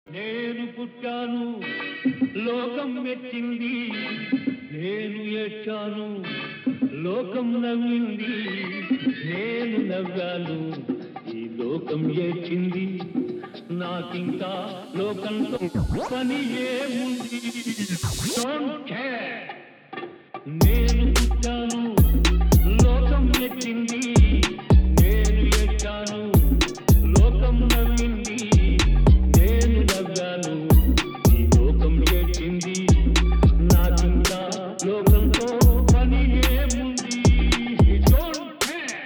నేను పుట్టాను లోకం మెచ్చింది నేను ఏడ్చాను లోకం నవ్వింది నేను నవ్వాను ఈ లోకం ఏడ్చింది నాకింకా లోకంతో పని ఏముంది Don't care. నేను పుట్టాను లోకం మెచ్చింది నేను ఎక్కాను లోకం నవ్వింది నేను నవ్వాను ఈ లోకం ఏడ్చింది నాకింకా లోకంతో పని ఏముంది Don't care.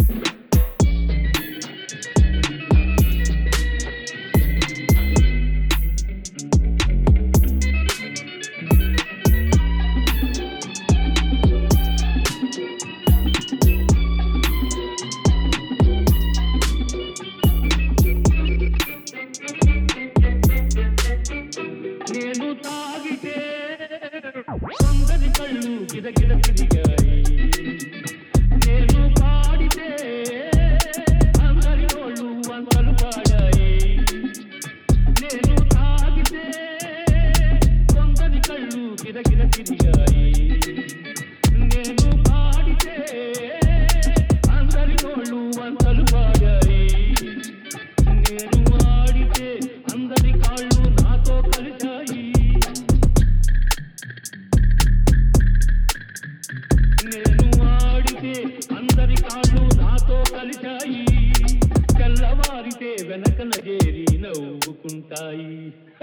నేను తాగితే కొందరి కళ్ళు గిరగిర తిరిగాయి నేను పాడితే అందరి నోళ్ళు వందలు పాడాయి నేను తాగితే కొందరి కళ్ళు గిరగిర తిరిగాయి నేను పాడితే అందరి నోళ్ళు వందలు పాడాయి నేను ఆడితే అందరి కాళ్ళు నాతో కలిశాయి నేను ఆడితే అందరి కాళ్ళు నాతో కలిశాయి తెల్లవారితే వెనకన చేరి నవ్వుకుంటాయి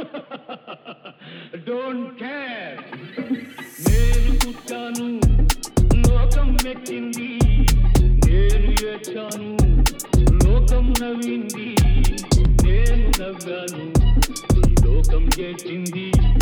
డోంట్ కేర్ నేను పుట్టాను లోకం మెచ్చింది నేను ఏడ్చాను లోకం నవ్వింది నేను నవ్వాను ఈ లోకం చేసింది